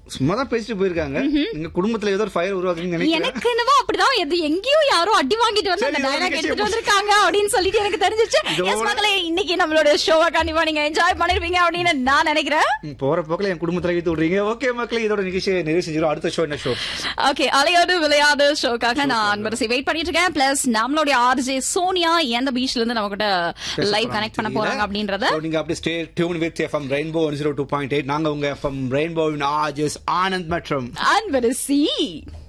சும்மா தான் பேசிட்டு போயிருக்காங்க எங்க குடும்பத்துல ஏதோ ஒரு ஃபயர் உருவாக்குன்னு நினைக்கிறேன் எனக்கு என்னவோ அப்படிதான் எது எங்கேயோ யாரோ அடி வாங்கிட்டு வந்து சரி, அந்த இது ஒரு டயலாக் நிகழ்ச்சி எடுத்துட்டு வந்திருக்காங்க அப்படின்னு சொல்லிட்டு எனக்கு தெரிஞ்சிச்சு இதோட- எஸ் மக்களே இன்னைக்கு நம்மளோட ஷோவை கண்டிப்பா நீங்க என்ஜாய் பண்ணிருப்பீங்க அப்படின்னு நான் நினைக்கிறேன் ம், போற போக்குல என் குடும்பத்துல இழுத்து விடுறீங்க ஓகே மக்களே இதோட நிகழ்ச்சியை நிறைவு செஞ்சிடும் அடுத்த ஷோ என்ன ஷோ ஓகே அலையோடு விளையாடு ஷோக்காக நான் வரிசை வெயிட் பண்ணிட்டு இருக்கேன் பிளஸ் நம்மளுடைய ஆர்ஜே சோனியா எந்த பீச்ல இருந்து நம்ம கிட்ட லைவ் கனெக்ட் பண்ண போறாங்க அப்படின்றத So, நீங்க அப்படியே stay tune with FM Rainbow one zero two point eight நாங்க உங்க எஃப்எம் ரெயின்போவின் ஆஜஸ் ஆனந்த் மற்றும் அன்பரசி